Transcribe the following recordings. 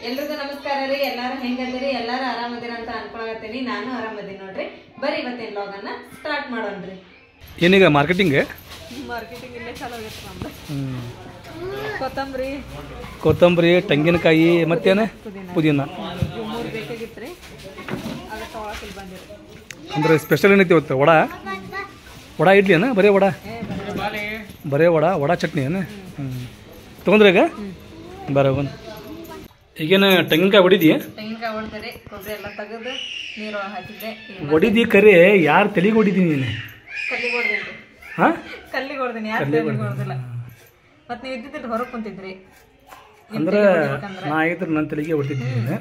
ಎಲ್ರಿಗೂ ನಮಸ್ಕಾರ ರೀ ಎಲ್ಲಾರು ಹೆಂಗದಿರಿ ಎಲ್ಲಾರು ಆರಾಮದಿರ ಅಂತ ಅನ್ಕೊಳಕತ್ತೀನಿ ನಾನು ಆರಾಮದೀನಿ ನೋಡ್ರಿ ಬರ್ರಿ ಇವತ್ತಿನ ಲಾಗನ್ನ ಸ್ಟಾರ್ಟ್ ಮಾಡೋಣ್ರಿ ಏನೀಗ ಮಾರ್ಕೆಟಿಂಗ್ ಮಾರ್ಕೆಟಿಂಗ್ ಇಲ್ಲೇ ಚಲೋ ಆಗಿತ್ತು ನಮ್ದು ಕೊತ್ತಂಬರಿ ಕೊತ್ತಂಬರಿ ತೆಂಗಿನಕಾಯಿ ಮತ್ತೇನು ಪುದೀನ ಇವು ಮೂರು ಬೇಕಾಗಿತ್ತು ರೀ ಅದಕ್ಕೆ ತೊಗೊಳಕ್ ಇಲ್ಲಿ ಬಂದಿರಿ ಅಂದ್ರೆ ಸ್ಪೆಷಲ್ ಏನೈತಿ ಇವತ್ತು ವಡ ವಡ ಇಡ್ಲಿ ಏನ ಬರೇ ವಡ ಬರೇ ವಡ ವಡ ಚಟ್ನಿ ಏನ ಹ್ಞೂ ತೊಗೊಂಡ್ರೆ ಈಗ ಬರ ಒಂದು ಈಗೇನು ತೆಂಗಿನಕಾಯಿ ಹೊಡಿದಿ ತೆಂಗಿನಕಾಯಿ ಹೊಡ್ತಾರೆ ಕೊಬ್ಬರಿ ಎಲ್ಲ ತೆಗೆದು ನೀರು ಹಾಕಿದ್ದೆ ಈಗ ಹೊಡಿದಿ ಕರೆ ಯಾರು ತಲೆಗೆ ಹೊಡಿದಿ ನೀನು ಕಲ್ಲಿಗೆ ಹೊಡ್ದೇನ್ರಿ ಹಾಂ ಕಲ್ಲಿಗೆ ಹೊಡ್ದೀನಿ ಯಾರು ತಲೆಗೆ ಹೊಡ್ದಿಲ್ಲ ಮತ್ತೆ ನೀವು ಇದ್ದಿದ್ದು ಹೊರಗೆ ಕುಂತಿದ್ರಿ ಅಂದ್ರೆ ನಾ ಆಗಿದ್ರೆ ನನ್ನ ತಲೆಗೆ ಹೊಡಿತಿದ್ದಿ ನೀನು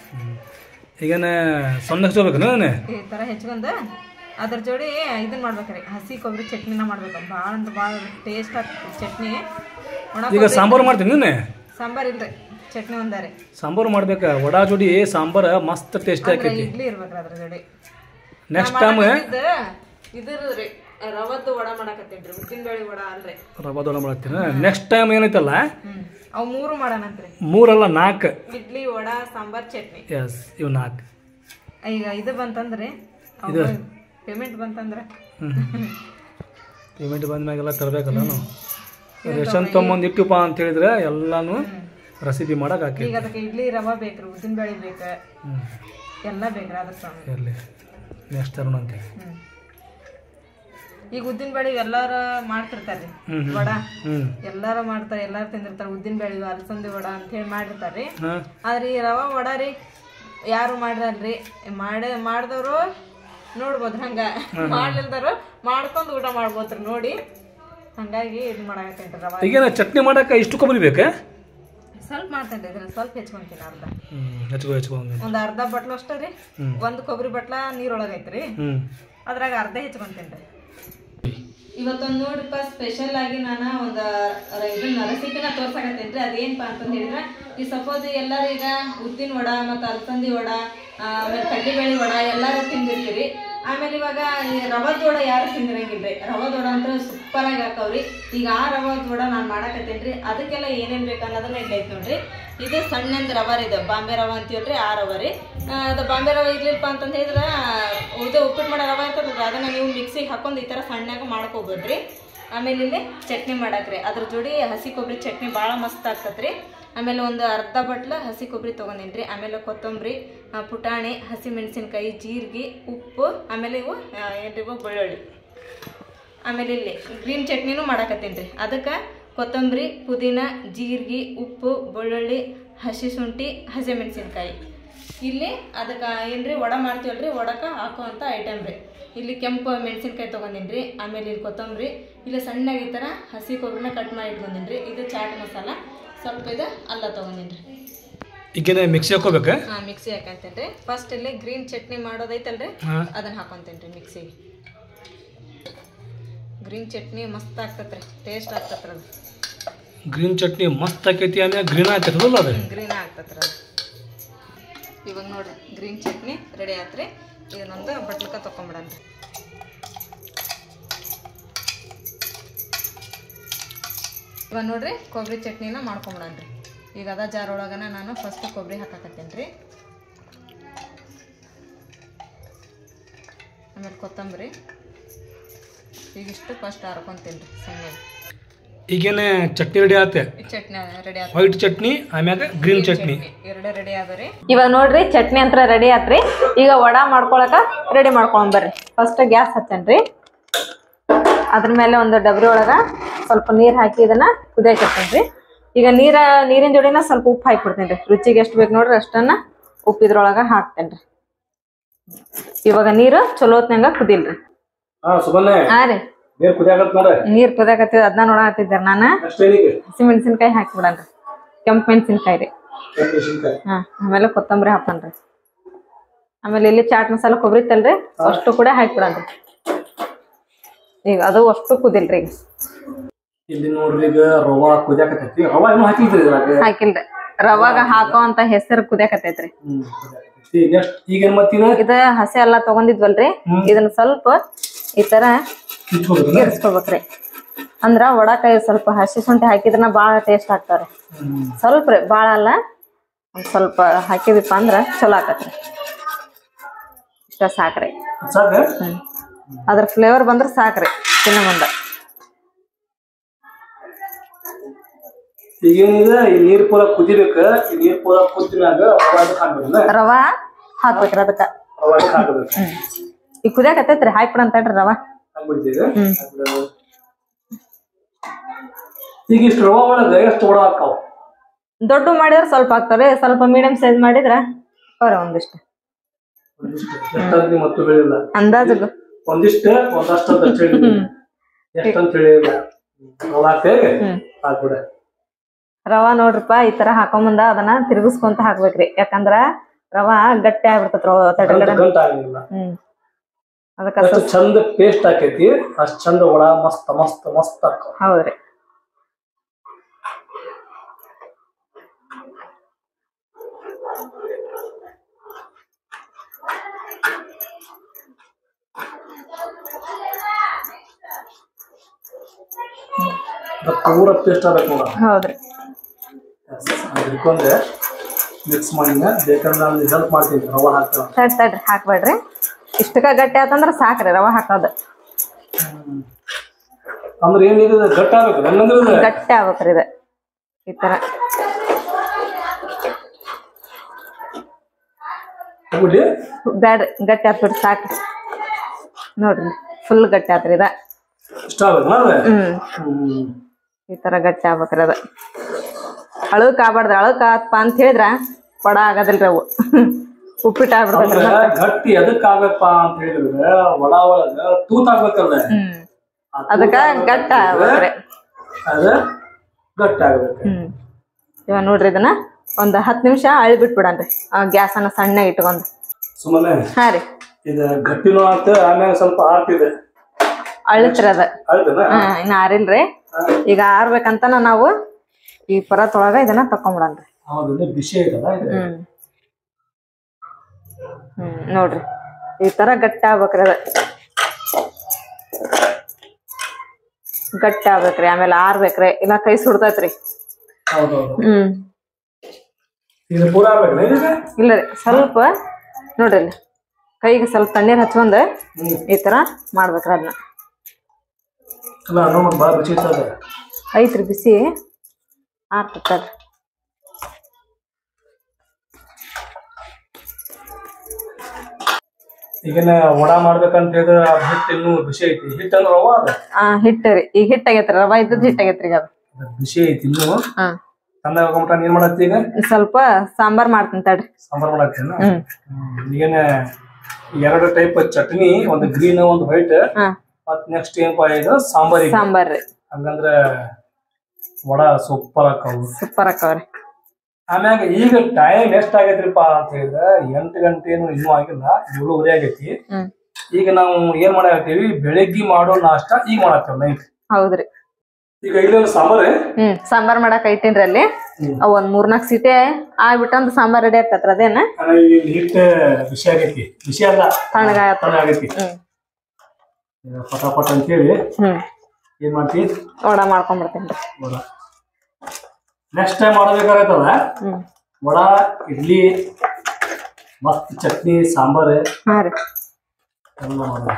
ಈಗೇನ ಸಣ್ಣ ಹಚ್ಕೋಬೇಕು ನಾನು ಈ ಥರ ಹೆಚ್ಕೊಂಡು ಅದ್ರ ಜೋಡಿ ಇದನ್ನ ಮಾಡ್ಬೇಕ್ರಿ ಹಸಿ ಕೊಬ್ಬರಿ ಚಟ್ನಿನ ಮಾಡ್ಬೇಕು ಭಾಳ ಅಂದ್ರೆ ಭಾಳ ಟೇಸ್ಟ್ ಆಗ್ತದೆ ಚಟ್ನಿ ಒಣ ಈಗ ಸಾಂಬಾರು ಮಾಡ್ತೀನಿ ನೀನು ಸಾಂಬಾರ್ ಇಲ್ರಿ ಚಟ್ನಿ ಒಂದಾರೆ ಸಾಂಬಾರು ಮಾಡ್ಬೇಕು ವಡ ಜೋಡಿ ಸಾಂಬಾರು ಮಸ್ತ್ ಟೇಸ್ಟ್ ಆಕೈತಿ ಇಡ್ಲಿ ಇರ್ಬೇಕ್ರಿ ಅದ್ರ ಜೋಡಿ ನೆಕ್ಸ್ಟ್ ಟೈಮ್ ಇದ್ರಿ ರವದ್ದು ವಡ ಮಾಡಕತ್ತೇನ್ರಿ ಉದ್ದಿನ ಬೇಳೆ ವಡ ಅಲ್ರಿ ರವಾ ದೊಡ್ಡ ಮಾಡ್ತೀನಿ ನೆಕ್ಸ್ಟ್ ಟೈಮ್ ಏನೈತಲ್ಲ ಹ್ಮ್ ಅವು ಮೂರು ಮಾಡಣಂತ್ರಿ ಮೂರಲ್ಲ ನಾಲ್ಕು ಇಡ್ಲಿ ವಡ ಸಾಂಬಾರ್ ಚಟ್ನಿ ಎಸ್ ಇವು ನಾಲ್ಕು ಈಗ ಇದು ಬಂತಂದ್ರಿ ಪೇಮೆಂಟ್ ಬಂತಂದ್ರೆ ಪೇಮೆಂಟ್ ಬಂದ್ಮ್ಯಾಗೆಲ್ಲ ತರಬೇಕಲ್ಲ ನಾವು ರೇಷನ್ ತೊಗೊಂಬಂದು ಇಟ್ಟುಪ್ಪ ಅಂತ ಹೇಳಿದ್ರೆ ಎಲ್ಲಾನು ರೆಸಿಪಿ ಮಾಡಕ್ಕೆ ಹಾಕಿ ಈಗ ಅದಕ್ಕೆ ಇಡ್ಲಿ ರವಾ ಬೇಕ್ರಿ ಉದ್ದಿನ ಬೇಳೆ ಬೇಕು ಹ್ಞೂ ಎಲ್ಲ ಬೇಕ್ರಿ ಅದ್ರ ಸ್ವಾಮಿ ಇರಲಿ ನೆಕ್ಸ್ಟ್ ತರೋಣ ಅಂತ ಹ್ಮ್. ಈಗ ಉದ್ದಿನ ಬೇಳೆ ಎಲ್ಲಾರ ಮಾಡ್ತಿರ್ತಾರ್ರಿ ಹ್ಮ್ ಹ್ಮ್. ವಡ ಹ್ಞೂ ಎಲ್ಲಾರು ಮಾಡ್ತಾರೆ ಎಲ್ಲಾರು ತಿಂದಿರ್ತಾರೆ ಉದ್ದಿನ ಬೇಳೆ ಅಲಸಂದಿ ವಡ ಅಂತ ಹೇಳಿ ಮಾಡಿರ್ತಾರ್ರಿ ಹಾಂ ಆದ್ರೆ ಈ ರವಾ ವಡ ರೀ ಯಾರು ಮಾಡ್ರಲ್ರಿ ಮಾಡ ಮಾಡ್ದವ್ರು ನೋಡ್ಬೋದು ಹಂಗ ಮಾಡ್ಲಿಲ್ದವ್ರು ಮಾಡ್ಕೊಂಡು ಊಟ ಮಾಡ್ಬೋದ್ರಿ ನೋಡಿ ಹಂಗಾಗಿ ಇದು ಮಾಡಾಕತ್ತೇನ್ರಿ ರವಾ ಈಗೇನ ಚಟ್ನಿ ಮಾಡಕ್ಕೆ ಇಷ್ಟು ಕೊಬ್ಬರಿ ಬೇಕಾ ಸ್ವಲ್ಪ ಮಾಡ್ತೇನ್ರಿ ಇದನ್ನ ಸ್ವಲ್ಪ ಹೆಚ್ಕೊಂತೀನಿ ಅರ್ಧ ಹ್ಞೂ ಹೆಚ್ಕೊ ಹೆಚ್ಕೊಂಡು ಒಂದ್ ಅರ್ಧ ಬಟ್ಲು ಅಷ್ಟೇ ರೀ ಹ್ಮ್. ಒಂದ್ ಕೊಬ್ಬರಿ ಬಟ್ಲ ನೀರೊಳಗೈತ್ರಿ ಹ್ಞೂ ಅದ್ರಾಗ ಅರ್ಧ ಹೆಚ್ಕೊಂತೀನಿ ಇವತ್ತೊಂದು ನೋಡ್ರಿಪ್ಪ ಸ್ಪೆಷಲ್ ಆಗಿ ನಾನು ಒಂದು ಇದನ್ನ ರೆಸಿಪಿನ ತೋರ್ಸಕತ್ತೇನ್ರಿ ಅದೇನಪ್ಪ ಅಂತಂದು ಹೇಳಿದ್ರೆ ಈ ಸಪೋಸ್ ಎಲ್ಲರೂ ಈಗ ಉದ್ದಿನ ವಡ ಮತ್ತು ಅಲಸಂದಿ ವಡ ಆ, ಆಮೇಲೆ ಕಡ್ಲಿಬೇಳೆ ವಡ ಎಲ್ಲರೂ ತಿಂದಿರ್ತೀರಿ ಆಮೇಲೆ ಇವಾಗ ಈ ರವದ ವಡ ಯಾರು ತಿಂದಿರಂಗಿಲ್ರಿ ರವದ ವಡ ಅಂತ ಸೂಪರ್ ಆಗಿ ಹಾಕವ್ರಿ ಈಗ ಆ ರವದ ವಡ ನಾನು ಮಾಡಕತ್ತೇನ್ರಿ ಅದಕ್ಕೆಲ್ಲ ಏನೇನ್ ಬೇಕು ಅನ್ನೋದನ್ನ ಇಲ್ಲಿ ಐತೆ ನೋಡ್ರಿ ಇದು ಸಣ್ಣಂದ್ ರವ ರೀ ಇದು ಬಾಂಬೆ ರವ ಅಂತೀವಲ್ರಿ ಆ ರವ ರೀ ಆ, ಅದು ಬಾಂಬೆ ರವ ಇರ್ಲಿಲ್ಲಪ್ಪ ಅಂತಂದು ಹೇಳಿದ್ರೆ ಇದು ಉಪ್ಪಿಟ್ಟು ಮಾಡೋ ರವ ಇರ್ತದಲ್ರಿ ಅದನ್ನ ನೀವು ಮಿಕ್ಸಿಗೆ ಹಾಕೊಂಡು ಈ ಥರ ಸಣ್ಣಗೆ ಮಾಡ್ಕೋಬೋದ್ರಿ ಆಮೇಲೆ ಇಲ್ಲಿ ಚಟ್ನಿ ಮಾಡಾಕ್ರಿ ಅದ್ರ ಜೋಡಿ ಹಸಿ ಕೊಬ್ಬರಿ ಚಟ್ನಿ ಭಾಳ ಮಸ್ತ್ ಆಗ್ತತ್ರಿ ಆಮೇಲೆ ಒಂದು ಅರ್ಧ ಬಟ್ಲ ಹಸಿ ಕೊಬ್ಬರಿ ತೊಗೊಂಡಿನ್ರಿ ಆಮೇಲೆ ಕೊತ್ತಂಬರಿ ಆ, ಪುಟಾಣಿ ಹಸಿ ಮೆಣಸಿನ್ಕಾಯಿ ಜೀರಿಗೆ ಉಪ್ಪು ಆಮೇಲೆ ಇವು ಆ, ಏನ್ರಿ ಇವು ಬೆಳ್ಳುಳ್ಳಿ ಆಮೇಲೆ ಇಲ್ಲಿ ಗ್ರೀನ್ ಚಟ್ನಿನೂ ಮಾಡಾಕತ್ತೀನಿ ರೀ ಅದಕ್ಕೆ ಕೊತ್ತಂಬರಿ ಪುದೀನ ಜೀರಿಗೆ ಉಪ್ಪು ಬೆಳ್ಳುಳ್ಳಿ ಹಸಿ ಶುಂಠಿ ಹಸಿಮೆಣಸಿನ್ಕಾಯಿ ಇಲ್ಲಿ ಅದಕ್ಕೆ ಏನ್ರಿ ವಡ ಮಾಡ್ತೀವಲ್ರಿ ವಡಕ್ಕೆ ಹಾಕುವಂಥ ಐಟಮ್ ರೀ ಇಲ್ಲಿ ಕೆಂಪು ಮೆಣಸಿನ್ಕಾಯಿ ತೊಗೊಂಡಿನಿ ರೀ ಆಮೇಲೆ ಇಲ್ಲಿ ಕೊತ್ತಂಬರಿ ಇಲ್ಲಿ ಸಣ್ಣಗೆ ಈ ಥರ ಹಸಿ ಕೊಬ್ಬರಿನ ಕಟ್ ಮಾಡಿ ಇಟ್ಕೊಂಡಿನಿ ರೀ ಇದು ಚಾಟ್ ಮಸಾಲ ಸ್ವಲ್ಪ ಇದು ಅಲ್ಲ ತೊಗೊಂಡಿನಿ ರೀ ಈಗೇನ ಮಿಕ್ಸಿ ಹಾಕೋಬೇಕಾ ಹಾಂ ಮಿಕ್ಸಿ ಹಾಕಂತೇನೆ ರೀ ಫಸ್ಟ್ ಇಲ್ಲಿ ಗ್ರೀನ್ ಚಟ್ನಿ ಮಾಡೋದೈತಲ್ರಿ ಹಾಂ ಅದನ್ನ ಹಾಕೊಂತೇನೆ ರೀ ಮಿಕ್ಸಿಗೆ ಗ್ರೀನ್ ಚಟ್ನಿ ಮಸ್ತ್ ಆಗ್ತತ್ರಿ ಟೇಸ್ಟ್ ಆಗ್ತತ್ರಿ ಅದು ಗ್ರೀನ್ ಚಟ್ನಿ ಮಸ್ತ್ ಆಕೈತಿ ಆಮೇಲೆ ಗ್ರೀನ್ ಆಕೈತದಲ್ಲ ಅದು ಗ್ರೀನ್ ಆಗ್ತತ್ರಿ ಅದು ಇವಾಗ ನೋಡ್ರಿ ಗ್ರೀನ್ ಚಟ್ನಿ ರೆಡಿ ಆತ್ರಿ ಇದನ್ನೊಂದು ಬಟ್ಲಕ್ಕ ತೊಗೊಂಬಿಡನ್ರಿ ಇವಾಗ ನೋಡ್ರಿ ಕೊಬ್ಬರಿ ಚಟ್ನಿನ ಮಾಡ್ಕೊಂಬಿಡನ್ರಿ ಈಗ ಅದ ಜಾರ್ ಒಳಗನ ನಾನು ಫಸ್ಟ್ ಕೊಬ್ಬರಿ ಹಾಕಾಕತ್ತೇನೆ ರೀ ಆಮೇಲೆ ಕೊತ್ತಂಬರಿ ಈಗಿಷ್ಟು ಫಸ್ಟ್ ಹರ್ಕೊಂತೀನಿ ರೀ ಸಣ್ಣಗೆ ಈಗೇನೆ ಚಟ್ನಿ ರೆಡಿ ಆತೆ ಈ ಚಟ್ನಿ ರೆಡಿ ಆತ ವೈಟ್ ಚಟ್ನಿ ಆಮ್ಯಾಗ ಗ್ರೀನ್ ಚಟ್ನಿ ಎರಡು ರೆಡಿ ಆದ್ರಿ ಇವಾಗ ನೋಡ್ರಿ ಚಟ್ನಿ ಅಂತ ರೆಡಿ ಆತ್ರಿ ಈಗ ವಡ ಮಾಡ್ಕೊಳಕ ರೆಡಿ ಮಾಡ್ಕೊಂಡ್ ಬರ್ರಿ ಫಸ್ಟ್ ಗ್ಯಾಸ್ ಹಚ್ಚನ್ರಿ ಅದ್ರ ಮೇಲೆ ಒಂದು ಡಬ್ರಿ ಒಳಗ ಸ್ವಲ್ಪ ನೀರ್ ಹಾಕಿ ಇದನ್ನ ಕುದಿಯಕ್ ಇಡ್ತೇನ್ರಿ ಈಗ ನೀರ ನೀರಿನ ಜೋಡಿನ ಸ್ವಲ್ಪ ಉಪ್ಪು ಹಾಕಿ ಬಿಡ್ತೇನ್ರಿ ರುಚಿಗೆ ಎಷ್ಟು ಬೇಕು ನೋಡ್ರಿ ಅಷ್ಟನ್ನ ಉಪ್ಪು ಇದ್ರೊಳಗ ಹಾಕ್ತೇನ್ರಿ ಇವಾಗ ನೀರು ಚಲೋ ಹೊತ್ನ್ಯಾಗ ಕುದಿಲ್ರಿ ಹಾ ಸುಬನ್ನೆ ಹಾ ರೀ ಬೇರೆ ಕುದಿಯಾಗತ್ ನೋಡ ನೀರ್ ಕುದಿಯಾಕತ್ತಿದ್ ಅದನ್ನ ನೋಡಕತ್ತಿದ್ದೆ ನಾನು ನೆಕ್ಸ್ಟ್ ಏನಿಗೆ ಹಸಿ ಮೆಣಸಿನ್ಕಾಯಿ ಹಾಕ್ಬಿಡನ್ರಿ ಕೆಂಪು ಮೆಣಸಿನ್ಕಾಯಿ ರೀ ಮೆಣಸಿನ್ಕಾಯಿ ಹಾ ಆಮೇಲೆ ಕೊತ್ತಂಬರಿ ಹಾಕನ್ರಿ ಆಮೇಲೆ ಇಲ್ಲಿ ಚಾಟ್ ಮಸಾಲ ಕೊಬ್ಬರಿ ತಲ್ರಿ ಅಷ್ಟು ಕೂಡ ಹಾಕ್ಬಿಡನ್ರಿ ಈಗ ಅದು ಅಷ್ಟು ಕುದಿಲ್ರಿ ಈಗ ಇಲ್ಲಿ ನೋಡ್ರಿ ಈಗ ರವಾ ಕುದಿಯಾಕತೈತಿ ರವಾ ಏನೋ ಹಾಕಿದ್ರಿ ಇದ್ರಾಗ ಹಾಕಿಲ್ರಿ ರವಾಗ ಹಾಕೋ ಅಂತ ಹೆಸರು ಕುದಿಯಾಕತೈತ್ರಿ ಹ್ಮ್ ನೆಕ್ಸ್ಟ್ ಈಗ ಏನ್ ಮತ್ತಿನ ಇದ ಹಸಿ ಎಲ್ಲ ತಗೊಂಡಿದ್ವಲ್ರಿ ಇದನ್ನ ಸ್ವಲ್ಪ ಈ ತರ ಕಿಚ್ಕೊಡ್ಬೇಕಲ್ಲ? ಇರಿಸ್ಕೊಬೇಕ್ರಿ ಅಂದ್ರ ವಡಕಾಯಿ ಸ್ವಲ್ಪ ಹಸಿ ಶುಂಠಿ ಹಾಕಿದ್ರನ ಬಾಳ ಟೇಸ್ಟ್ ಆಗ್ತಾವ್ರಿ ಹ್ಮ್ ಸ್ವಲ್ಪ ರೀ ಬಾಳ ಅಲ್ಲ ಒಂದ್ ಸ್ವಲ್ಪ ಹಾಕಿದಿಪ್ಪ ಅಂದ್ರ ಚಲೋ ಆಕತ್ರಿ ಇಷ್ಟ ಸಾಕ್ರಿ ಸಾಕ ಹ್ಮ್ ಅದ್ರ ಫ್ಲೇವರ್ ಬಂದ್ರ ಸಾಕ್ರಿ ತಿನ್ನೋ ಮುಂದ ಈಗೇನಿದೆ ಈ ನೀರ್ ಪೂರ ಕುದಿಬೇಕ ಈ ನೀರ್ ಪೂರ ಕುದ್ದಿನಾಗ ಅವಾಗ ಹಾಕ್ಬೇಕಲ್ಲ ರವಾ ಹಾಕ್ಬೇಕ್ರಿ ಅದಕ್ಕ ಅವಾಗ ಹಾಕ್ಬೇಕು ಹ್ಮ್ ಈಗ ಕುದಿಯಾಕತ್ತೈತ್ರಿ ಹಾಕ್ಬಿಡ ಅಂತೇಳ್ರಿ ರವಾ ಹಾಕ್ಬಿಡ್ತೀವಿ ಹ್ಮ್. ಈಗ ಇಷ್ಟು ರವಾ ಒಳಗ ಎಷ್ಟು ಒಡ ಹಾಕಾವ ದೊಡ್ಡ ಮಾಡಿದ್ರ ಸ್ವಲ್ಪ ಹಾಕ್ತಾವ್ರಿ ಸ್ವಲ್ಪ ಮೀಡಿಯಂ ಸೈಜ್ ಮಾಡಿದ್ರ ಅವ್ರ ಒಂದಿಷ್ಟು ಒಂದಿಷ್ಟು ಎಷ್ಟಾಗಿ ಮತ್ತು ಹೇಳಿಲ್ಲ ಅಂದಾಜು ಒಂದಿಷ್ಟ ಒಂದಷ್ಟು ಅಂತ ಹೇಳಿಲ್ಲ ಎಷ್ಟಂತ ಹೇಳಿಲ್ಲ ರವಾ ಹಾಕ್ತೇವೆ ಹ್ಮ್ ಹಾಕ್ಬಿಡ ರವಾ ನೋಡ್ರಿಪ್ಪ ಈ ತರ ಹಾಕೊಂಬಂದ ಅದನ್ನ ತಿರುಗಿಸ್ಕೊಂತ ಹಾಕ್ಬೇಕ್ರಿ ಯಾಕಂದ್ರ ರವಾ ಗಟ್ಟಿ ಆಗ್ಬಿಡ್ತೈತಿ ತಡಗಡ ಗಂಟ ಆಗಿಲ್ಲ ಹ್ಮ್ ಅದಕ್ಕ ಎಷ್ಟು ಚಂದ ಪೇಸ್ಟ್ ಹಾಕೈತಿ ಅಷ್ಟ್ ಚಂದ ಒಳ ಮಸ್ತ್ ಮಸ್ತ್ ಮಸ್ತ್ ಹಾಕಾವ ಹೌದ್ರಿ ಅದು ಪೂರ ಪೇಸ್ಟ್ ಆಗ್ಬೇಕು ನೋಡ ಹೌದ್ರಿ ಹಿಡ್ಕೊಂಡೆ ಮಿಕ್ಸ್ ಮಾಡಿ ಬೇಕಾದ್ರೆ ನಾನು ಹೆಲ್ಪ್ ಮಾಡ್ತೀನಿ ರವಾ ಹಾಕ್ತಾವ ತಡ್ ತಡ್ರಿ ಹಾಕ್ಬೇಡ್ರಿ ಇಷ್ಟಕ್ಕ ಗಟ್ಟಿ ಆತಂದ್ರ ಸಾಕ್ರಿ ರವಾ ಹಾಕೋದು ಅಂದ್ರೆ ಏನಿದೆ ಗಟ್ಟ ಆಗ್ಬೇಕು ಹೆಂಗಂದ್ರೆ ಇದು ಗಟ್ಟಿ ಆಗ್ಬೇಕ್ರಿ ಇದು ಈ ತರ ಹೋಗ್ಬಿಡಿ ಬ್ಯಾಡ್ರಿ ಗಟ್ಟಿ ಆತ್ಬಿಡ್ರಿ ಸಾಕ್ರಿ ನೋಡ್ರಿ ಫುಲ್ ಗಟ್ಟಿ ಆತ್ರಿ ಇದ ಇಷ್ಟ ಆಗ್ಬೇಕು ನೋಡ್ರಿ ಹ್ಮ್ ಹ್ಮ್ ಈ ತರ ಗಟ್ಟಿ ಆಗ್ಬೇಕ್ರಿ ಅದ ಅಳಕ್ ಆಗ್ಬಾರ್ದು ಅಳಕ್ ಆತ್ಪ ಅಂತ ಹೇಳಿದ್ರ ಪಡ ಆಗೋದಿಲ್ರಿ ಅವು ಉಪ್ಪಿಟ್ಟು ಆಗ್ಬಿಡ್ತೈತ್ರಿ ಅಂದ್ರೆ ಗಟ್ಟಿ ಎದಕ್ ಆಗ್ಬೇಕಪ್ಪ ಅಂತ ಹೇಳಿದ್ರೆ ಒಳ ಒಳಗ ತೂತ್ ಆಗ್ಬೇಕಲ್ಲ ಹ್ಮ್ ಆ ಅದಕ್ಕ ತೂತ್ ಗಟ್ಟ ಆಗ್ಬೇಕ್ರಿ ಅದ ಗಟ್ಟಿ ಆಗ್ಬೇಕು ಹ್ಮ್ ಇವಾಗ ನೋಡ್ರಿ ಇದನ್ನ ಒಂದ್ ಹತ್ತು ನಿಮಿಷ ಅಳಿ ಬಿಟ್ಬಿಡನ್ರಿ ಗ್ಯಾಸನ್ನ ಸಣ್ಣ ಇಟ್ಕೊಂಡ್ ಸುಮ್ಮನೆ ಹಾ ರೀ ಇದು ಗಟ್ಟಿನೂ ಆಗ್ತ ಆಮ್ಯಾಗ ಸ್ವಲ್ಪ ಆರ್ತಿದೆ ಅಳಿತ್ರಿ ಅದ ಆಯ್ತನ ಹಾ ಇನ್ನ ಆರಿಲ್ರಿ ಈಗ ಆರ್ಬೇಕಂತನ ನಾವು ಈ ಪರತೊಳಗ ಇದನ್ನ ತಕೊಂಬಿಡನ್ರಿ ಹೌದು ಬಿಸಿ ಐತಲ್ಲ ಇದು ಹ್ಮ್ ಹ್ಮ್ ನೋಡ್ರಿ ಈ ತರ ಗಟ್ಟಿ ಆಗ್ಬೇಕ್ರಿ ಅದ ಗಟ್ಟಿ ಆಗ್ಬೇಕ್ರಿ ಆಮೇಲೆ ಆರ್ಬೇಕ್ರಿ ಇಲ್ಲ ಕೈ ಸುಡ್ತೈತ್ರಿ ಹೌದೌದು ಹ್ಮ್ ಇದು ಪೂರ ಆಗ್ಬೇಕಲ್ಲ ಈಗ ಇಲ್ಲ ರೀ ಸ್ವಲ್ಪ ನೋಡ್ರಿ ಇಲ್ಲಿ ಕೈಗೆ ಸ್ವಲ್ಪ ತಣ್ಣೀರ್ ಹಚ್ಕೊಂಡ್ ಹ್ಮ್ ಈ ತರ ಮಾಡ್ಬೇಕ್ರಿ ಅದನ್ನ ಅಲ್ಲ ನೋಡ್ ಭಾಳ ರುಚಿ ಇರ್ತದೆ ಐತ್ರಿ ಬಿಸಿ ಆರ್ತೈತಲ್ರಿ ಈಗಿನ ವಡ ಮಾಡ್ಬೇಕಂತ ಹೇಳಿದ್ರೆ ಆ ಹಿಟ್ಟು ಇನ್ನೂ ಬಿಸಿ ಐತಿ ಹಿಟ್ಟು ಅಂದ್ರೆ ರವ ಅದ ಆ ಹಿಟ್ಟು ರೀ ಈಗ ಹಿಟ್ಟಾಗೈತ್ರಿ ರವಾ ಇದ್ದದ್ ಹಿಟ್ಟಾಗೈತ್ರಿ ಈಗ ಅದು ಅದು ಬಿಸಿ ಐತಿ ಇನ್ನೂ ಹಾ ಸಣ್ಣ ಹೋಗ್ಬಿಟ್ಟ ಏನ್ ಮಾಡತ್ತಿ ಈಗ ಸ್ವಲ್ಪ ಸಾಂಬಾರ್ ಮಾಡ್ತೀನಿ ತಡ್ರಿ ಸಾಂಬಾರ್ ಮಾಡತ್ತೇನ ಹ್ಮ್ ಈಗೇನ ಎರಡು ಟೈಪ್ ಚಟ್ನಿ ಒಂದು ಗ್ರೀನ್ ಒಂದು ವೈಟ್ ಹಾ ಮತ್ ನೆಕ್ಸ್ಟ್ ಏನಪ್ಪಾ ಇದು ಸಾಂಬಾರಿಗೆ ಸಾಂಬಾರ್ ರೀ ಹಂಗಂದ್ರ ವಡ ಸೂಪರ್ ಆಕಾವು ಸೂಪರ್ ಹಾಕವ್ರಿ ಆಮ್ಯಾಗ ಈಗ ಟೈಮ್ ಎಷ್ಟ್ ಆಗೈತ್ರಿಪ್ಪ ಅಂತ ಹೇಳಿದ್ರೆ ಎಂಟು ಗಂಟೆ ಏನು ಇನ್ನೂ ಆಗಿಲ್ಲ ಏಳುವರೆ ಆಗೈತಿ ಹ್ಮ್ ಈಗ ನಾವು ಏನ್ ಮಾಡಾಕತ್ತೀವಿ ಬೆಳಿಗ್ಗೆ ಮಾಡೋ ನಾಷ್ಟ ಈಗ ಮಾಡತ್ತೇವ್ ನೈಟ್ ಹೌದ್ರಿ ಈಗ ಇಲ್ಲೊಂದು ಸಾಂಬಾರ್ ಹ್ಮ್ ಸಾಂಬಾರ್ ಮಾಡಕ್ ಐತೇನ್ರಿ ಅಲ್ಲಿ ಹ್ಮ್. ಅವ್ ಒಂದ್ ಮೂರ್ನಾಲ್ಕು ಸೀಟೆ ಆಗ್ಬಿಟ್ಟಂದ್ ಸಾಂಬಾರ್ ರೆಡಿ ಆಗ್ತತ್ರಿ ಅದೇನ ಇಲ್ಲಿ ಹಿಟ್ಟು ಬಿಸಿ ಆಗೈತಿ ಬಿಸಿ ಅಲ್ಲ ತಣ್ಣಗಾಯತ್ ತಣ್ಣ ಆಗೈತಿ ಹ್ಮ್ ಈಗ ಪಟಾಪಟ್ ಅಂತೇಳಿ ಹ್ಮ್ ಏನ್ ಮಾಡ್ತಿ ವಡ ಮಾಡ್ಕೊಂಡ್ಬಿಡ್ತೇನ್ರಿ ವಡ ನೆಕ್ಸ್ಟ್ ಟೈಮ್ ಮಾಡಬೇಕಾಗತ್ತಲ್ಲ ಹ್ಮ್ ವಡ ಇಡ್ಲಿ ಮಸ್ತ್ ಚಟ್ನಿ ಸಾಂಬಾರ್ ಹಾ ರೀ ಎಲ್ಲ ಮಾಡೋದು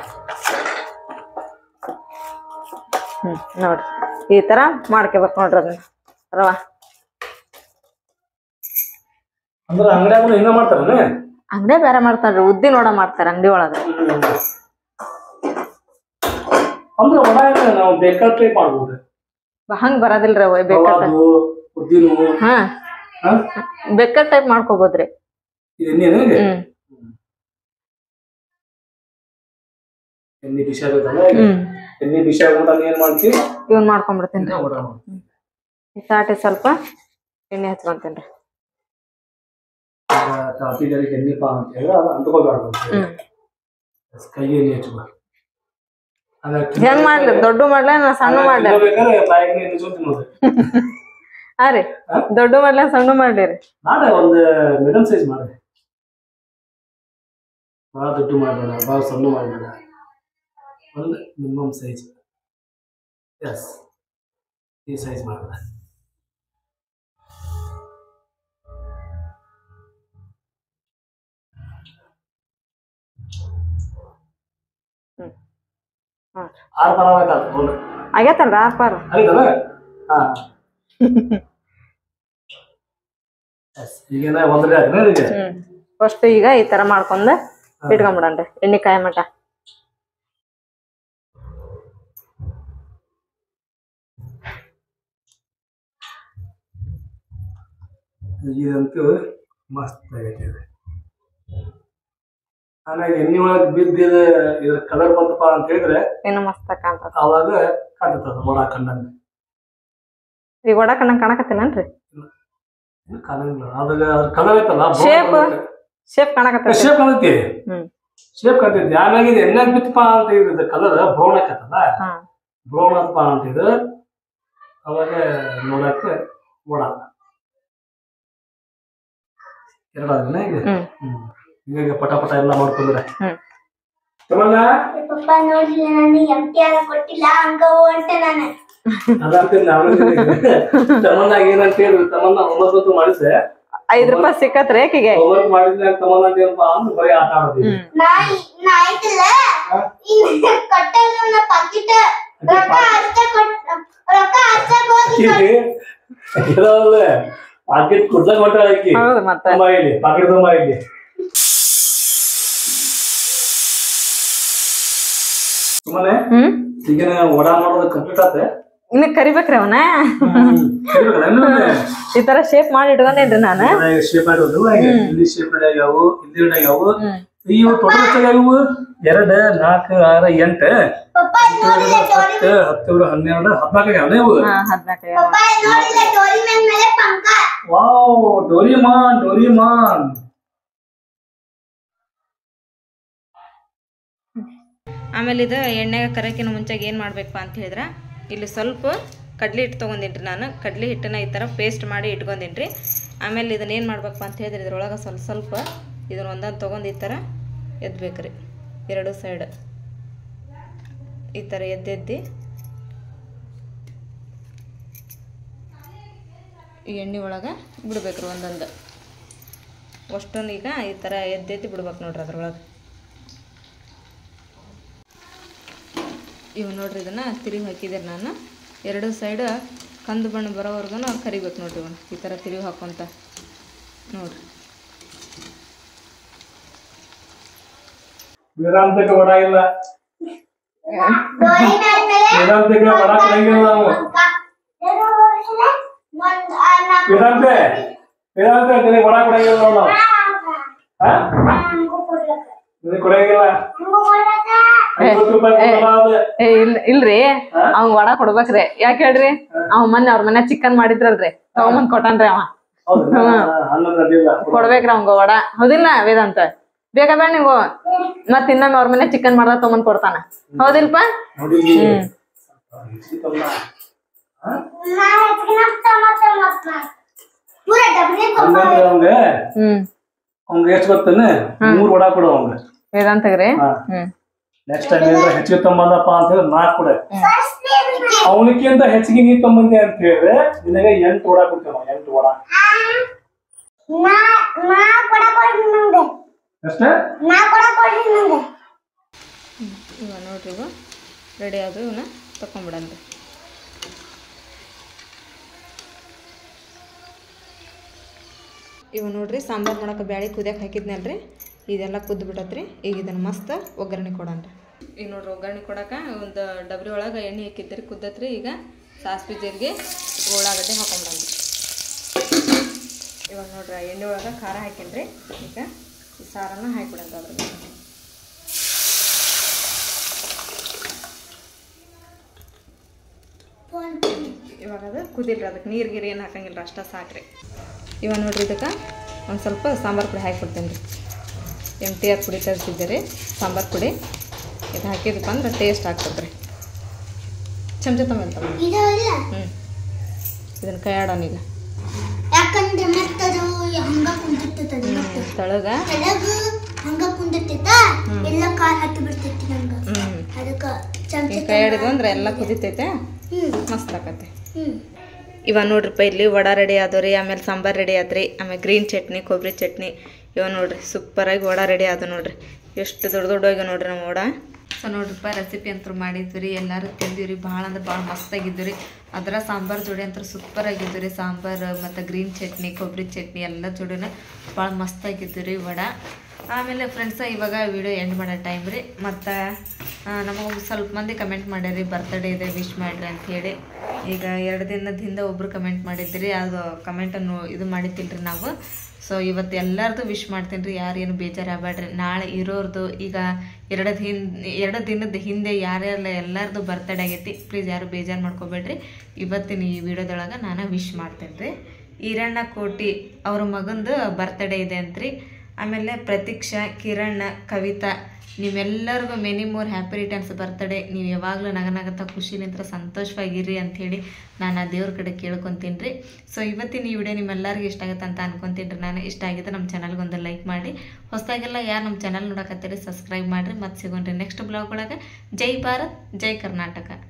ಹ್ಮ್ ನೋಡ್ರಿ ಈ ತರ ಮಾಡ್ಕೋಬೇಕು ನೋಡ್ರಿ ಅದನ್ನ ರವಾ ಅಂದ್ರೆ ಅಂಗಡಿಯಾಗ ಹಿಂಗ ಮಾಡ್ತಾರನೆ ಅಂಗಡಿ ಬೇರೆ ಮಾಡ್ತಾರ್ರಿ ಉದ್ದಿನ ವಡ ಮಾಡ್ತಾರ ಅಂಗಡಿ ಒಳಗ ಅಂದ್ರೆ ವಡ ಏನ್ ನಾವು ಬೇಕಾದ ಟೈಪ್ ಮಾಡ್ಬೋದು ಹಂಗ್ ಬರೋದಿಲ್ರಿ ಅವ ಬೇಕಾದ ರವಾದು ಉದ್ದಿನ ಹಾ ಹಾ ಬೇಕಾದ ಟೈಪ್ ಮಾಡ್ಕೋಬೋದ್ರಿ ಇದು ಎಣ್ಣೆ ನಿನಗೆ ಹ್ಮ್ ಎಣ್ಣೆ ಬಿಸಿ ಆಗತ್ತಲ್ಲ ಹ್ಮ್ ಎಣ್ಣೆ ಬಿಸಿ ಆಗ್ಬಿಟ್ಟಾಗ ಏನ್ ಮಾಡ್ತಿ ಇವನ್ ಮಾಡ್ಕೊಂಡ್ಬಿಡ್ತೇನ್ರಿ ಇನ್ನ ವಡ ಮಾಡ್ತಿ. ಸಾಟಿ ಸ್ವಲ್ಪ ಎಣ್ಣೆ ಹಚ್ಕೊಂತೇನ್ರಿ ಈಗ ಕಾಫಿಗಳಿಗೆ ಎಣ್ಣೆ ಪಾ ಅಂತ ಹೇಳಿದ್ರೆ ಅದು ಅಂಟ್ಕೊಳ್ಬಾರ್ದು ಅಂತ ಹೇಳಿ. ಹ್ಮ್ ಕೈಗೆ ಎಣ್ಣೆ ಹಚ್ಚಬಾರ್ದು ಹಾಗಾಗಿ ಹೆಂಗ್ ಮಾಡ್ಲಿ ದೊಡ್ಡ ಮಾಡ್ಲ ನಾ ಸಣ್ಣ ಮಾಡ್ಲ ತಿನ್ನಬೇಕಾದ್ರೆ ಬಾಯಿಗೆ ಎಣ್ಣೆ ಹಚ್ಕೊಂಡ್ ತಿನ್ನೋದು ಹಾ ರೀ ಹಾ? ದೊಡ್ಡ ಮಾಡ್ಲ ಸಣ್ಣ ಮಾಡ್ಲಿ ರೀ ಮಾಡ ಒಂದು ಮೀಡಿಯಂ ಸೈಜ್ ಮಾಡಿ ಭಾಳ ದೊಡ್ಡ ಮಾಡಬೇಡ ಭಾಳ ಸಣ್ಣ ಮಾಡಬೇಡ ಒಂದು ಮಿನಿಮಮ್ ಸೈಜ್ ಎಸ್ ಈ ಸೈಜ್ ಮಾಡಬೇಡ ಹ್ಮ್ ಹಾಂ ಆರು ಪರ ಆಗ್ಬೇಕಾಗ್ತದೆ ಬೋಂಡ ಆಗೈತಲ್ರ ಆಪಾರು ಆಯ್ತಲ್ಲ ಹಾ ಎಸ್ ಈಗೇನ ಒಂದ್ರೆ ಆಯ್ತು ಈಗ ಹ್ಮ್ ಫಸ್ಟ್ ಈಗ ಈ ತರ ಮಾಡ್ಕೊಂಡ ಇಟ್ಕೊಂಡ್ಬಿಡನ್ರಿ ಎಣ್ಣೆ ಕಾಯಿ ಮಟ ಇದಂತೂ ಮಸ್ತ್ ಆಗೈತೆ ಇದು ಆಮೇಲೆ ಎಣ್ಣೆ ಒಳಗೆ ಬಿದ್ದಿದ ಇದ್ರ ಕಲರ್ ಬಂತಪ್ಪ ಅಂತ ಹೇಳಿದ್ರೆ ಇನ್ನು ಮಸ್ತ್ ಕಾಣ್ತದ ಅವಾಗ ಕಾಣ್ತದ ಒಳ ಕಂಡಂಗೆ ಈಗ ಒಡ ಕಣ್ಣಂಗ್ ಕಾಣಕತ್ತೇನನ್ರಿ ಇದು ಕಾಣಂಗಿಲ್ಲ ಅದಾಗ ಅದ್ರ ಕಲರ್ ಐತಲ್ಲ Shape? ಶೇಪ್ ಕಾಣಕತ್ತ ಶೇಪ್ ಕಾಣತಿ ಹ್ಮ್ ಶೇಪ್ ಕಾಣ್ತೈತಿ ಆಮ್ಯಾಗ ಇದು ಎಣ್ಣೆ ಬಿತ್ತಪ್ಪ ಅಂತ ಹೇಳಿದ್ರೆ ಕಲರ್ ಬ್ರೌನ್ ಆಕತ್ತಲ್ಲ ಹಾ ಬ್ರೌನ್ ಆತಪ್ಪ ಅಂತ ಇದು ಅವಾಗ ನೋಡಕ್ಕೆ ಒಡ ಎರಡಾದ್ಮೇಲೆ ಈಗ ಹ್ಮ್ ಹ್ಮ್ ಈಗ ಪಟ ಪಟ ಎಲ್ಲ ಮಾಡ್ಕೊಂಡ್ರೆ ಹ್ಮ್ ತಮ್ಮಣ್ಣ ಪಪ್ಪ ನೋಡ್ಲಿ ನಾನು ಎಂಟಿ ಆರ ಕೊಟ್ಟಿಲ್ಲ ಹಂಗ ಹೊಂಟೆ ನಾನು ಅದಂತೀನಿ ನಾನು ತಮ್ಮನ್ನಾಗ ಏನಂತ ಹೇಳಿ ತಮ್ಮನ್ನ ಹೋಮ್ವರ್ಕ್ ಅಂತೂ ಮಾಡಿದ್ದೆ ಐದ್ ರೂಪಾಯಿ ಸಿಕ್ಕತ್ರಿ ಏಕಿಗೆ ಹೋಮ್ವರ್ಕ್ ಮಾಡಿದ್ರೆ ತಮ್ಮನ್ನ ಏನಪ್ಪ ಅಂದ್ರೆ ಬರೀ ಆಟ ಆಡೋದು ಹ್ಮ್ ನಾ ನಾ ಆಯ್ತಲ್ಲ ಈ ಕಟ್ಟಲ್ಲ ನನ್ನ ಪಾಕಿಟ್ ರೊಕ್ಕ ಅಷ್ಟ ಕೊಟ್ ರೊಕ್ಕ ಹಚ್ಚಕ್ ಹೋಗಿ ಇದಾವಲ್ಲ ಪಾಕೆಟ್ ಕುಡ್ಲಕ್ ಹೊಂಟ ಆಕಿ ಹೌದು ಮತ್ತೆ ತುಂಬ ಇಲ್ಲಿ ಪಾಕೆಟ್ ತುಂಬ ಇಲ್ಲಿ ಸುಮ್ಮನೆ ಹ್ಮ್ ಈಗಿನ ವಡ ಮಾಡೋದು ಕಂಪ್ಲೀಟ್ ಆತೆ ಇನ್ನು ಕರಿಬೇಕ್ರಿ ಅವನ ಕರಿಬೇಕಲ್ಲ ಇನ್ನೊಮ್ಮೆ? ಈ ತರ ಶೇಪ್ ಮಾಡಿ ಇಟ್ಕೊಂಡೇನ್ರಿ ನಾನು ಮನೆಯಾಗ shape ಮಾಡಿರೋದು ಹಾಗೆ. ಇಲ್ಲಿ shape ರೆಡಿ ಆಗ್ಯಾವು ಇಲ್ಲಿ ರೆಡಿ ಆಗ್ಯಾವು ಹ್ಮ್ ಇವು ಟೋಟಲ್ ಎಷ್ಟಾಗ್ಯಾವು ಎರಡು ನಾಲ್ಕು ಆರು ಎಂಟು ಪಪ್ಪ ಇದ್ ನೋಡಿಲ್ಲ ಡೋರಿ ಹತ್ತು ಹತ್ತು ಹನ್ನೆರಡು ಹದಿನಾಲ್ಕು ಆಗ್ಯಾವ ಇವು ಹಾ ಹದ್ನಾಲ್ಕು ಪಪ್ಪ ಇದ್ ನೋಡಿಲ್ಲ ಡೋರಿ ಮ್ಯಾನ್ ಮೇಲೆ ಪಂಕ ವಾವ್ ಡೋರಿಮಾನ್ ಡೋರಿಮಾನ್ ಆಮೇಲೆ ಇದು ಎಣ್ಣೆಗೆ ಕರಕಿನ ಮುಂಚೆಗೆ ಏನು ಮಾಡ್ಬೇಕಪ್ಪ ಅಂತ ಹೇಳಿದ್ರೆ ಇಲ್ಲಿ ಸ್ವಲ್ಪ ಕಡ್ಲಿ ಹಿಟ್ಟು ತೊಗೊಂಡಿನ್ರಿ ನಾನು ಕಡ್ಲಿ ಹಿಟ್ಟನ್ನ ಈ ಥರ ಪೇಸ್ಟ್ ಮಾಡಿ ಇಟ್ಕೊಂಡಿನ್ರಿ ಆಮೇಲೆ ಇದನ್ನ ಏನು ಮಾಡ್ಬೇಕಪ್ಪ ಅಂತ ಹೇಳಿದ್ರೆ ಇದ್ರೊಳಗೆ ಸ್ವಲ್ಪ ಸ್ವಲ್ಪ ಇದನ್ನ ಒಂದೊಂದು ತೊಗೊಂಡು ಈ ಥರ ಎದ್ಬೇಕ್ರಿ ಎರಡು ಸೈಡ್ ಈ ಥರ ಎದ್ದೆದ್ದಿ ಈ ಎಣ್ಣೆ ಒಳಗೆ ಬಿಡ್ಬೇಕ್ರಿ ಒಂದೊಂದು ಅಷ್ಟೊಂದು ಈಗ ಈ ಥರ ಎದ್ದೆದ್ದಿ ಬಿಡ್ಬೇಕು ನೋಡ್ರಿ ಅದ್ರೊಳಗೆ ಇವು ನೋಡ್ರಿ ಇದನ್ನ ತಿರುಗಿ ಹಾಕಿದ್ದೀನಿ ನಾನು ಎರಡು ಸೈಡ್ ಕಂದು ಬಣ್ಣ ಬರೋವರೆಗೂ ಕರಿಬೇಕು ನೋಡ್ರಿ ಇವನು ಈ ಥರ ತಿರುಗಿ ಹಾಕೊಂತ ನೋಡ್ರಿ ವೇದಾಂತಕ್ಕೆ ವಡ ಇಲ್ಲ ಡೋರಿ ಮ್ಯಾನ್ ಮೇಲೆ ವೇದಾಂತಕ್ಕೆ ವಡ ಕೊಡಂಗಿಲ್ಲ ನಾವು ಪಂಕ ಏನೋ ನೋಡಿಲ್ಲ ಒಂದ್ ಆ ನಾಲ್ಕು ವೇದಾಂತ ವೇದಾಂತ ನಿನಗೆ ವಡ ಕೊಡಂಗಿಲ್ಲ ನೋಡು ನಾವು ಹಾ ಹಂಗೂ ಕೊಡ್ಲಕ್ಕ ನಿನಗೆ ಕೊಡಂಗಿಲ್ಲ ಹಂಗೂ ಕೊಡ್ಲಕ್ಕ ಐವತ್ತು ರೂಪಾಯಿ ಕೊಡಲ್ಲ ಅದು. ಏ ಇಲ್ ಇಲ್ರಿ ಅವ್ ವಡ ಕೊಡ್ಬೇಕ್ರಿ ಯಾಕೆ ಹೇಳ್ರಿ ಅವ್ ಮೊನ್ನೆ ಅವ್ರ ಮನೆ ಚಿಕನ್ ಮಾಡಿದ್ರಲ್ರಿ ತಗೊಂಬಂದ್ ಕೊಟ್ಟಾನ್ರಿ ಅವ ಹೌದಾ ಹನ್ನೊಂದು ಅಡ್ಡಿಲ್ಲ ಕೊಡ್ಬೇಕ್ರಿ ಅವಂಗ ವಡ ಹೌದಿಲ್ಲ ವೇದಾಂತ ಬೇಗ ಬೇಡ ನೀವು ಮತ್ ಇನ್ನೊಮ್ಮೆ ಅವ್ರ ಮನೆ ಚಿಕನ್ ಮಾಡ್ದ ತಗೊಂಬಂದ್ ಕೊಡ್ತಾನ ಹೌದಿಲ್ಪ ನೋಡಿ ಹ್ಮ್ ಹೆಚ್ಚಿತಲ್ಲ. ಹಾ? ನಾ ಹೆಚ್ಚಿಗೆ ನಗ್ತಾ ಮತ್ತೆ ಮತ್ತ್ ನಾ ಪೂರ ಡಬ್ರಿ ಹಂಗಂದ್ರೆ ಅವಂಗೆ ಹ್ಮ್ ಅವ್ನ್ಗೆ ಎಷ್ಟು ಗೊತ್ತೇನೆ ಮೂರು ವಡ ಕೊಡು ಅವಂಗೆ ವೇದಾಂತಗ್ರಿ ಹಾ ಹ್ಮ್ ನೆಕ್ಸ್ಟ್ ಟೈಮ್ ಏನಾರ ಹೆಚ್ಚಿಗೆ ತಗೊಂಬಂದಪ್ಪ ಅಂತ ಹೇಳಿದ್ರೆ ನಾಲ್ಕು ಕೊಡೆ ಫಸ್ಟ್ ಅವನಿಗಿಂತ ಹೆಚ್ಚಿಗೆ ನೀ ತಗೊಂಬಂದಿ ಅಂತ ಹೇಳಿದ್ರೆ ನಿನಗೆ ಎಂಟು ವಡ ಕೊಡ್ತೇವೆ ನಾವು, ಎಂಟು ವಡ ನಾ ನಾ ಕೊಡ ಕೊಡ್ರಿ ನಂಗೆ ಅಷ್ಟೇ ನಾ ಕೊಡ ಕೊಡ್ರಿ ನಂಗೆ ಇವ ನೋಡ್ರಿ ಇವ ರೆಡಿ ಆದ್ವು ಇವನ್ನ ತಕೊಂಬಿಡನ್ರಿ ಇವು ನೋಡ್ರಿ ಸಾಂಬಾರು ಮಾಡಕ್ಕೆ ಬ್ಯಾಳಿ ಕುದಿಯಕ್ಕೆ ಹಾಕಿದ್ನಲ್ರಿ ಇದೆಲ್ಲ ಕುದ್ದು ಬಿಟ್ಟತ್ರಿ ಈಗ ಇದನ್ನು ಮಸ್ತ್ ಒಗ್ಗರಣೆ ಕೊಡನ್ರಿ ಈಗ ನೋಡ್ರಿ ಒಗ್ಗರಣೆ ಕೊಡಕ್ಕೆ ಒಂದು ಡಬ್ರಿ ಒಳಗೆ ಎಣ್ಣೆ ಹಾಕಿದ್ರಿ ಕುದ್ದತ್ರಿ ಈಗ ಸಾಸ್ವಿ ಜೀರಿಗೆ ಉಳ್ಳಾಗಡ್ಡೆ ಹಾಕೊಂಬಿಡನ್ರಿ ಇವಾಗ ನೋಡ್ರಿ ಆ ಎಣ್ಣೆ ಒಳಗೆ ಖಾರ ಹಾಕಿನ್ರಿ ಈಗ ಈ ಸಾರನ್ನ ಹಾಕಿಬಿಡಂತ ಅದ್ರ ಮೇಲೆ. ಇವಾಗ ಅದು ಕುದಿಲ್ರಿ ಅದಕ್ಕೆ ನೀರು ಗೀರು ಏನು ಹಾಕಂಗಿಲ್ಲ ಅಷ್ಟ ಸಾಕ್ರಿ ಇವಾಗ ನೋಡ್ರಿ ಇದಕ್ಕೆ ಒಂದು ಸ್ವಲ್ಪ ಸಾಂಬಾರು ಪುಡಿ ಹಾಕಿಬಿಡ್ತೇನೆ ರೀ ಎಮ್ ಟಿ ಆರ್ ಪುಡಿ ತರಿಸಿದ್ದೆ ರೀ ಸಾಂಬಾರು ಪುಡಿ ಇದು ಹಾಕಿದಪ್ಪ ಅಂದ್ರೆ ಟೇಸ್ಟ್ ಆಗ್ತದೆ ರೀ ಚಮಚ ತಗೊಂತ ಇದು ಇಲ್ಲ ಹ್ಞೂ ಇದನ್ನು ಕೈ ಆಡೋಣ ಈಗ ಯಾಕಂದ್ರೆ ಮತ್ತದು ಹಂಗ ಕುಂದಿರ್ತದ ಮತ್ತೆ ತಳಗ ಕೆಳಗ ಹಂಗ ಕುಂದಿರ್ತೈತ ಎಲ್ಲ ಕಾಲ್ ಹತ್ತಿ ಬಿಡ್ತೈತಿ ನಂಗ ಹ್ಞೂ ಅದಕ್ಕ ಈ ಚಮಚ ಕೈ ಆಡಿದ್ವು ಅಂದ್ರೆ ಎಲ್ಲ ಕುದಿತೈತೆ ಹ್ಮ್ ಮಸ್ತ್ ಆಕತ್ತೆ ಹ್ಮ್ ಇವ ನೋಡ್ರಿಪ್ಪ ಇಲ್ಲಿ ವಡ ರೆಡಿ ಆದವು ರೀ ಆಮೇಲೆ ಸಾಂಬಾರು ರೆಡಿ ಆದ್ರಿ ಆಮೇಲೆ ಗ್ರೀನ್ ಚಟ್ನಿ ಕೊಬ್ಬರಿ ಚಟ್ನಿ ಇವ ನೋಡ್ರಿ ಸೂಪರಾಗಿ ವಡ ರೆಡಿ ಆದ ನೋಡ್ರಿ ಎಷ್ಟು ದೊಡ್ಡ ದೊಡ್ಡವಾಗಿ ನೋಡ್ರಿ ನಮ್ಮ ವಡ ಸೊ ನೋಡ್ರಿಪ್ಪ ರೆಸಿಪಿ ಅಂತೂ ಮಾಡಿದ್ವಿ ರೀ ಎಲ್ಲರೂ ತಿಂದಿವ್ರಿ ಭಾಳ ಅಂದ್ರೆ ಭಾಳ ಮಸ್ತಾಗಿದ್ದು ರೀ ಅದರ ಸಾಂಬಾರು ಜೋಡಿ ಅಂತೂ ಸೂಪರ್ ಆಗಿದ್ದು ರೀ ಸಾಂಬಾರು ಮತ್ತು ಗ್ರೀನ್ ಚಟ್ನಿ ಕೊಬ್ಬರಿ ಚಟ್ನಿ ಎಲ್ಲ ಜೋಡಿನ ಭಾಳ ಮಸ್ತಾಗಿದ್ದು ರೀ ವಡ ಆಮೇಲೆ ಫ್ರೆಂಡ್ಸ ಇವಾಗ ವಿಡಿಯೋ ಎಂಡ್ ಮಾಡೋ ಟೈಮ್ ರೀ ಮತ್ತು ನಮಗೆ ಸ್ವಲ್ಪ ಮಂದಿ ಕಮೆಂಟ್ ಮಾಡ್ಯಾರಿ ಬರ್ತಡೇ ಇದೆ ವಿಶ್ ಮಾಡ್ರಿ ಅಂತ ಹೇಳಿ ಈಗ ಎರಡು ದಿನದ ಹಿಂದೆ ಒಬ್ರು ಕಮೆಂಟ್ ಮಾಡಿದ್ರಿ ಅದು ಕಮೆಂಟನ್ನು ಇದು ಮಾಡಿದ್ದಿಲ್ರಿ ನಾವು ಸೊ ಇವತ್ತು ಎಲ್ಲರದು ವಿಶ್ ಮಾಡ್ತೀನಿ ರೀ ಯಾರು ಏನು ಬೇಜಾರು ಆಗ್ಬೇಡ್ರಿ ನಾಳೆ ಇರೋರ್ದು ಈಗ ಎರಡು ಹಿಂದೆ ಎರಡು ದಿನದ ಹಿಂದೆ ಯಾರ್ಯಾರೆಲ್ಲ ಎಲ್ಲರದು ಬರ್ತಡೇ ಆಗೈತಿ ಪ್ಲೀಸ್ ಯಾರು ಬೇಜಾರು ಮಾಡ್ಕೋಬೇಡ್ರಿ ಇವತ್ತಿನ ಈ ವಿಡಿಯೋದೊಳಗೆ ನಾನು ವಿಶ್ ಮಾಡ್ತೀನಿ ರೀ ಈರಣ್ಣ ಕೋಟಿ ಅವ್ರ ಮಗಂದು ಬರ್ತಡೇ ಇದೆ ಅಂತ್ರಿ ಆಮೇಲೆ ಪ್ರತೀಕ್ಷಾ ಕಿರಣ್ ಕವಿತಾ ನೀವೆಲ್ಲರಿಗೂ many more happy returns birthday ನೀವು ಯಾವಾಗಲೂ ನಗನಗತ್ತ ಖುಷಿಲಿಂತ್ರ ಸಂತೋಷವಾಗಿರ್ರಿ ಅಂಥೇಳಿ ನಾನು ಆ ದೇವ್ರ ಕಡೆ ಕೇಳ್ಕೊತೀನಿ ರೀ ಸೊ ಇವತ್ತಿನ ಈ ವಿಡಿಯೋ ನಿಮ್ಮೆಲ್ಲರಿಗೂ ಇಷ್ಟ ಆಗುತ್ತೆ ಅಂತ ಅನ್ಕೊಂತೀನಿ ರೀ ನಾನು ಇಷ್ಟ ಆಗಿದ್ರೆ ನಮ್ಮ ಚಾನಲ್ಗೆ ಒಂದು ಲೈಕ್ ಮಾಡಿ ಹೊಸದಾಗೆಲ್ಲ ಯಾರು ನಮ್ಮ ಚಾನಲ್ ನೋಡಕತ್ತೀರಿ ಸಬ್ಸ್ಕ್ರೈಬ್ ಮಾಡಿರಿ ಮತ್ತೆ ಸಿಗೋಣ್ರಿ ನೆಕ್ಸ್ಟ್ ಬ್ಲಾಗ್ ಒಳಗೆ ಜೈ ಭಾರತ್ ಜೈ ಕರ್ನಾಟಕ